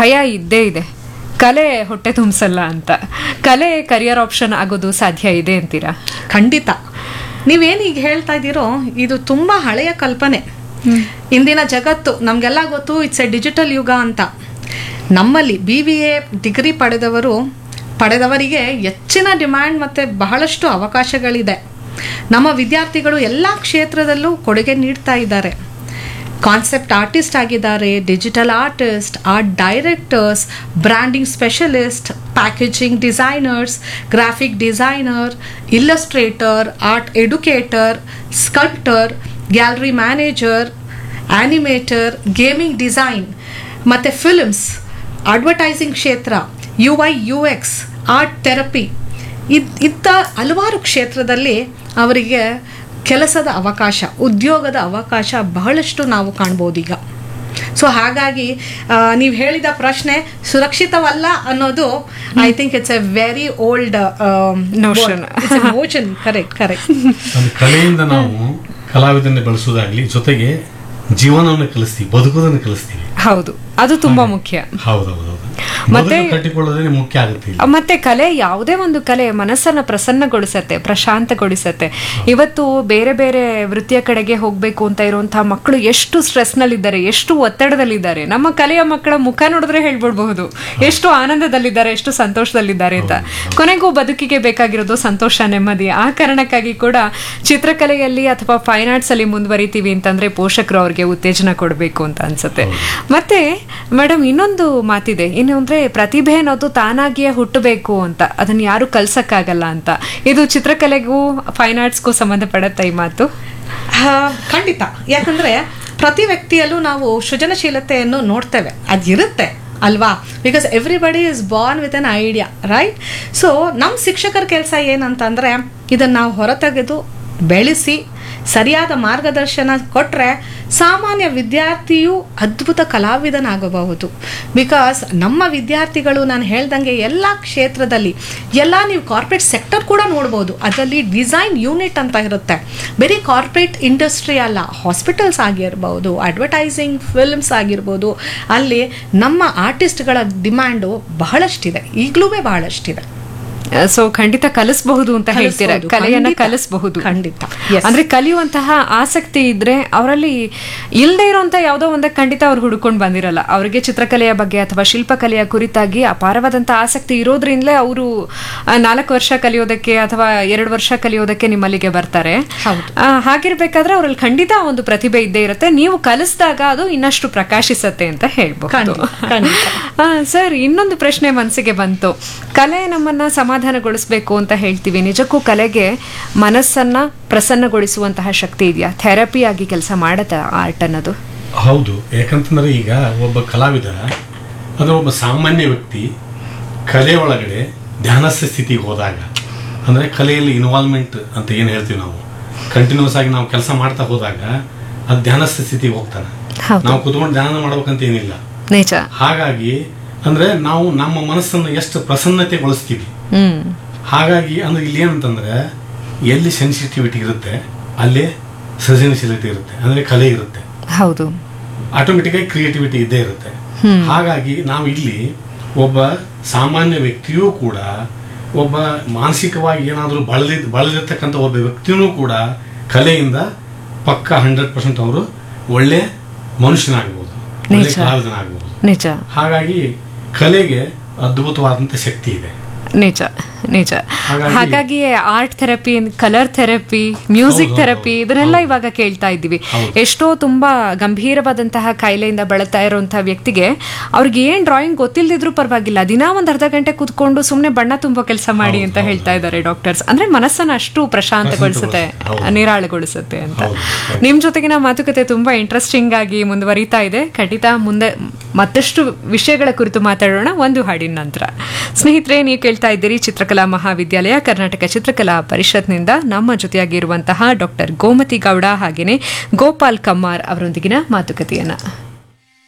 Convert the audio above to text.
ಭಯ ಇದ್ದೇ ಇದೆ ಕಲೆ ಹೊಟ್ಟೆ ತುಂಬಿಸಲ್ಲ ಅಂತ ಕಲೆ ಕರಿಯರ್ ಆಪ್ಷನ್ ಆಗೋದು ಸಾಧ್ಯ ಇದೆ ಅಂತೀರಾ ಖಂಡಿತ ನೀವೇನು ಈಗ ಹೇಳ್ತಾ ಇದ್ದೀರೋ ಇದು ತುಂಬ ಹಳೆಯ ಕಲ್ಪನೆ ಇಂದಿನ ಜಗತ್ತು ನಮಗೆಲ್ಲ ಗೊತ್ತು ಇಟ್ಸ್ ಎ ಡಿಜಿಟಲ್ ಯುಗ ಅಂತ ನಮ್ಮಲ್ಲಿ ಬಿ ಬಿ ಎ ಡಿಗ್ರಿ ಪಡೆದವರು ಪಡೆದವರಿಗೆ ಹೆಚ್ಚಿನ ಡಿಮ್ಯಾಂಡ್ ಮತ್ತು ಬಹಳಷ್ಟು ಅವಕಾಶಗಳಿದೆ ನಮ್ಮ ವಿದ್ಯಾರ್ಥಿಗಳು ಎಲ್ಲ ಕ್ಷೇತ್ರದಲ್ಲೂ ಕೊಡುಗೆ ನೀಡ್ತಾ ಇದ್ದಾರೆ ಕಾನ್ಸೆಪ್ಟ್ ಆರ್ಟಿಸ್ಟ್ ಆಗಿದ್ದಾರೆ digital artist art directors branding specialist packaging designers graphic designer illustrator art educator sculptor gallery manager animator gaming design ಮತ್ತು ಫಿಲ್ಮ್ಸ್ ಅಡ್ವರ್ಟೈಸಿಂಗ್ ಕ್ಷೇತ್ರ U I U X art therapy ಇದ್ ಇಂಥ ಹಲವಾರು ಕ್ಷೇತ್ರದಲ್ಲಿ ಅವರಿಗೆ ಕೆಲಸದ ಅವಕಾಶ ಉದ್ಯೋಗದ ಅವಕಾಶ ಬಹಳಷ್ಟು ನಾವು ಕಾಣ್ಬೋದು ಈಗ ಸೊ ಹಾಗಾಗಿ ನೀವು ಹೇಳಿದ ಪ್ರಶ್ನೆ ಸುರಕ್ಷಿತವಲ್ಲ ಅನ್ನೋದು I think it's a very old Notion. Motion correct correct ಒಂದು ಕಲೆಯಿಂದ ನಾವು ಕಲಾವಿದನ್ನ ಬೆಳೆಸೋದಾಗ್ಲಿ ಜೊತೆಗೆ ಜೀವನವನ್ನು ಕಲಿಸ್ತೀವಿ ಬದುಕೋದನ್ನು ಕಲಿಸ್ತೀವಿ ಹೌದು ಅದು ತುಂಬಾ ಮುಖ್ಯ ಹೌದೌದು ಮತ್ತೆ- ಬದುಕು ಕಟ್ಟಿಕೊಳ್ಳೋದೇ ಮುಖ್ಯ ಆಗುತ್ತೆ ಇಲ್ಲಿ. ಮತ್ತೆ ಕಲೆ ಯಾವುದೇ ಒಂದು ಕಲೆ ಮನಸ್ಸನ್ನ ಪ್ರಸನ್ನಗೊಳಿಸತ್ತೆ ಪ್ರಶಾಂತಗೊಳಿಸತ್ತೆ ಇವತ್ತು ಬೇರೆ ಬೇರೆ ವೃತ್ತಿಯ ಕಡೆಗೆ ಹೋಗ್ಬೇಕು ಅಂತ ಇರುವಂತಹ ಮಕ್ಕಳು ಎಷ್ಟು ಸ್ಟ್ರೆಸ್ ನಲ್ಲಿದ್ದಾರೆ ಎಷ್ಟು ಒತ್ತಡದಲ್ಲಿದ್ದಾರೆ ನಮ್ಮ ಕಲೆಯ ಮಕ್ಕಳ ಮುಖ ನೋಡಿದ್ರೆ ಹೇಳ್ಬಿಡ್ಬಹುದು ಎಷ್ಟು ಆನಂದದಲ್ಲಿದ್ದಾರೆ ಎಷ್ಟು ಸಂತೋಷದಲ್ಲಿದ್ದಾರೆ ಅಂತ ಕೊನೆಗೂ ಬದುಕಿಗೆ ಬೇಕಾಗಿರೋದು ಸಂತೋಷ ನೆಮ್ಮದಿ ಆ ಕಾರಣಕ್ಕಾಗಿ ಕೂಡ ಚಿತ್ರಕಲೆಯಲ್ಲಿ ಅಥವಾ ಫೈನ್ ಆರ್ಟ್ಸ್ ಅಲ್ಲಿ ಮುಂದುವರಿತೀವಿ ಅಂತಂದ್ರೆ ಪೋಷಕರು ಅವ್ರಿಗೆ ಉತ್ತೇಜನ ಕೊಡಬೇಕು ಅಂತ ಅನ್ಸುತ್ತೆ ಮತ್ತೆ ಮೇಡಮ್ ಇನ್ನೊಂದು ಮಾತಿದೆ ಏನು ಅಂದ್ರೆ ಪ್ರತಿಭೆ ಅನ್ನೋದು ತಾನಾಗಿಯೇ ಹುಟ್ಟಬೇಕು ಅಂತ ಅದನ್ನ ಯಾರು ಕಲ್ಸಕ್ಕಾಗಲ್ಲ ಅಂತ ಇದು ಚಿತ್ರಕಲೆಗೂ ಫೈನ್ ಆರ್ಟ್ಸ್ಗೂ ಸಂಬಂಧಪಡತ್ತ ಈ ಮಾತು ಆ, ಖಂಡಿತ ಯಾಕಂದ್ರೆ ಪ್ರತಿ ವ್ಯಕ್ತಿಯಲ್ಲೂ ನಾವು ಸೃಜನಶೀಲತೆಯನ್ನು ನೋಡ್ತೇವೆ ಅದಿರುತ್ತೆ ಅಲ್ವಾ because everybody is born with an idea right so ನಮ್ಮ ಶಿಕ್ಷಕರ ಕೆಲಸ ಏನಂತಂದ್ರೆ ಇದನ್ನು ನಾವು ಹೊರತೆಗೆದು ಬೆಳೆಸಿ ಸರಿಯಾದ ಮಾರ್ಗದರ್ಶನ ಕೊಟ್ಟರೆ ಸಾಮಾನ್ಯ ವಿದ್ಯಾರ್ಥಿಯು ಅದ್ಭುತ ಕಲಾವಿದನಾಗಬಹುದು ಬಿಕಾಸ್ ನಮ್ಮ ವಿದ್ಯಾರ್ಥಿಗಳು ನಾನು ಹೇಳ್ದಂಗೆ ಎಲ್ಲ ಕ್ಷೇತ್ರದಲ್ಲಿ ಎಲ್ಲ ನೀವು ಕಾರ್ಪೊರೇಟ್ ಸೆಕ್ಟರ್ ಕೂಡ ನೋಡ್ಬೋದು ಅದರಲ್ಲಿ ಡಿಸೈನ್ ಯೂನಿಟ್ ಅಂತ ಇರುತ್ತೆ ಬರೀ ಕಾರ್ಪೊರೇಟ್ ಇಂಡಸ್ಟ್ರಿ ಅಲ್ಲ ಹಾಸ್ಪಿಟಲ್ಸ್ ಆಗಿರ್ಬೋದು ಅಡ್ವರ್ಟೈಸಿಂಗ್ ಫಿಲ್ಮ್ಸ್ ಆಗಿರ್ಬೋದು ಅಲ್ಲಿ ನಮ್ಮ ಆರ್ಟಿಸ್ಟ್ಗಳ ಡಿಮ್ಯಾಂಡು ಬಹಳಷ್ಟಿದೆ ಈಗಲೂ ಬಹಳಷ್ಟಿದೆ ಸೊ ಖಂಡಿತ ಕಲಿಸಬಹುದು ಅಂತ ಹೇಳ್ತೀರಾ ಕಲಿಸ್ಬೋದು, ಕಲೆಯನ್ನ ಖಂಡಿತ. ಕಲಿಸಬಹುದು ಖಂಡಿತ, yes. ಅಂದ್ರೆ ಕಲಿಯುವಂತಹ ಆಸಕ್ತಿ ಇದ್ರೆ ಅವರಲ್ಲಿ ಇಲ್ಲದೆ ಇರುವಂತ ಯಾವುದೋ ಒಂದ ಖಂಡಿತ ಅವ್ರು ಹುಡ್ಕೊಂಡು ಬಂದಿರಲ್ಲ ಅವರಿಗೆ ಚಿತ್ರಕಲೆಯ ಬಗ್ಗೆ ಅಥವಾ ಶಿಲ್ಪಕಲೆಯ ಕುರಿತಾಗಿ ಅಪಾರವಾದಂತ ಆಸಕ್ತಿ ಇರೋದ್ರಿಂದಲೇ ಅವರು ನಾಲ್ಕು ವರ್ಷ ಕಲಿಯೋದಕ್ಕೆ ಅಥವಾ ಎರಡು ವರ್ಷ ಕಲಿಯೋದಕ್ಕೆ ನಿಮ್ಮಲ್ಲಿಗೆ ಬರ್ತಾರೆ ಹೌದು. ಆ, ಹಾಗಿರ್ಬೇಕಾದ್ರೆ ಅವರಲ್ಲಿ ಖಂಡಿತ ಒಂದು ಪ್ರತಿಭೆ ಇದ್ದೇ ಇರುತ್ತೆ ನೀವು ಕಲಿಸಿದಾಗ ಅದು ಇನ್ನಷ್ಟು ಪ್ರಕಾಶಿಸತ್ತೆ ಅಂತ ಹೇಳ್ಬಹುದು ಖಂಡಿತ, ಖಂಡಿತ. ಆ, ಸರ್ ಇನ್ನೊಂದು ಪ್ರಶ್ನೆ ಮನಸ್ಸಿಗೆ ಬಂತು ಕಲೆ ನಮ್ಮನ್ನ ಸಮಾಧಾನಗೊಳಿಸಬೇಕು ಅಂತ ಹೇಳ್ತೀವಿ ನಿಜಕ್ಕೂ ಕಲೆಗೆ ಮನಸ್ಸನ್ನ ಪ್ರಸನ್ನಗೊಳಿಸುವಂತಹ ಶಕ್ತಿ ಇದೆಯಾ ಥೆರಪಿ ಆಗಿ ಕೆಲಸ ಮಾಡತ್ತ ಆರ್ಟ್ ಅನ್ನೋದು ಹೌದು ಯಾಕಂತಂದ್ರೆ ಈಗ ಒಬ್ಬ ಕಲಾವಿದ ಅಂದ್ರೆ ಒಬ್ಬ ಸಾಮಾನ್ಯ ವ್ಯಕ್ತಿ ಕಲೆ ಒಳಗಡೆ ಧ್ಯಾನಸ್ಥ ಸ್ಥಿತಿಗೆ ಹೋದಾಗ ಅಂದ್ರೆ ಕಲೆಯಲ್ಲಿ ಇನ್ವಾಲ್ವ್ಮೆಂಟ್ ಅಂತ ಏನು ಹೇಳ್ತೀವಿ ನಾವು ಕಂಟಿನ್ಯೂಸ್ ಆಗಿ ನಾವು ಕೆಲಸ ಮಾಡ್ತಾ ಹೋದಾಗ ಅದು ಧ್ಯಾನಸ್ಥ ಸ್ಥಿತಿಗೆ ಹೋಗ್ತಾನೆ ಹೌದು. ನಾವು ಕುತ್ಕೊಂಡು ಧ್ಯಾನ ಮಾಡ್ಬೇಕಂತ ಏನಿಲ್ಲ ನಿಜ ಹಾಗಾಗಿ ಅಂದ್ರೆ ನಾವು ನಮ್ಮ ಮನಸ್ಸನ್ನು ಎಷ್ಟು ಪ್ರಸನ್ನತೆಗೊಳಿಸ್ತೀವಿ ಹ್ಮ್ ಹಾಗಾಗಿ ಅಂದ್ರೆ ಇಲ್ಲಿ ಏನಂತಂದ್ರೆ ಎಲ್ಲಿ ಸೆನ್ಸಿಟಿವಿಟಿ ಇರುತ್ತೆ ಅಲ್ಲಿ ಸೃಜನಶೀಲತೆ ಇರುತ್ತೆ ಅಂದ್ರೆ ಕಲೆ ಇರುತ್ತೆ ಹೌದು ಆಟೋಮೆಟಿಕ್ ಆಗಿ ಕ್ರಿಯೇಟಿವಿಟಿ ಇದ್ದೇ ಇರುತ್ತೆ ಹಾಗಾಗಿ ನಾವು ಇಲ್ಲಿ ಒಬ್ಬ ಸಾಮಾನ್ಯ ವ್ಯಕ್ತಿಯೂ ಕೂಡ ಒಬ್ಬ ಮಾನಸಿಕವಾಗಿ ಏನಾದರೂ ಬಳಲಿದ್ ಬಳಲಿರ್ತಕ್ಕಂಥ ಒಬ್ಬ ವ್ಯಕ್ತಿಯೂ ಕೂಡ ಕಲೆಯಿಂದ ಪಕ್ಕ ಹಂಡ್ರೆಡ್ ಪರ್ಸೆಂಟ್ ಅವರು ಒಳ್ಳೆ ಮನುಷ್ಯನಾಗಬಹುದು ಒಳ್ಳೆ ನಿಜ. ಕಲಾವಿದನಾಗಬಹುದು ನಿಜ ಹಾಗಾಗಿ ಕಲೆಗೆ ಅದ್ಭುತವಾದಂಥ ಶಕ್ತಿ ಇದೆ ನಿಜ ನಿಜ ಹಾಗಾಗಿ- ಹಾಗಾಗಿ art therapy colour therapy music ಹೌದು, ಥೆರಪಿ ಹೌದು. ಇದನ್ನೆಲ್ಲ ಇವಾಗ ಕೇಳ್ತಾ ಇದ್ದೀವಿ ಹೌದು. ಎಷ್ಟೋ ತುಂಬಾ ಗಂಭೀರವಾದಂತಹ ಕಾಯಿಲೆಯಿಂದ ಬಳಲ್ತಾ ಇರುವಂತಹ ವ್ಯಕ್ತಿಗೆ ಅವ್ರಿಗೆ ಏನ್ ಡ್ರಾಯಿಂಗ್ ಗೊತ್ತಿಲ್ದಿದ್ರು ಪರವಾಗಿಲ್ಲ ದಿನಾ ಒಂದ್ ಅರ್ಧ ಗಂಟೆ ಕುತ್ಕೊಂಡು ಸುಮ್ನೆ ಬಣ್ಣ ತುಂಬೋ ಕೆಲಸ ಮಾಡಿ ಹೌದು, ಅಂತ ಹೌದು. ಹೇಳ್ತಾ ಇದ್ದಾರೆ ಡಾಕ್ಟರ್ಸ್ ಅಂದ್ರೆ ಮನಸ್ಸನ್ನ ಅಷ್ಟು ಪ್ರಶಾಂತಗೊಳಿಸುತ್ತೆ ಹೌದು. ನಿರಾಳಗೊಳಿಸುತ್ತೆ ಅಂತ ಹೌದು, ಹೌದು. ನಿಮ್ ಜೊತೆಗಿನ ಮಾತುಕತೆ ತುಂಬಾ ಇಂಟ್ರೆಸ್ಟಿಂಗ್ ಆಗಿ ಮುಂದುವರಿತಾ ಇದೆ ಖಂಡಿತ ಮುಂದೆ ಮತ್ತಷ್ಟು ವಿಷಯಗಳ ಕುರಿತು ಮಾತಾಡೋಣ ಒಂದು ಹಾಡಿನ ನಂತರ ಸ್ನೇಹಿತರೆ ನೀವು ಕೇಳ್ತಾ ಇದ್ದೀರಿ ಚಿತ್ರಕಲಾ ಮಹಾವಿದ್ಯಾಲಯ ಕರ್ನಾಟಕ ಚಿತ್ರಕಲಾ ಪರಿಷತ್ನಿಂದ ನಮ್ಮ ಜೊತೆಯಾಗಿರುವಂತಹ ಡಾಕ್ಟರ್ ಗೋಮತಿ ಗೌಡ ಹಾಗೇನೆ ಗೋಪಾಲ್ ಕಮ್ಮಾರ್ ಅವರೊಂದಿಗಿನ ಮಾತುಕತೆಯನ್ನ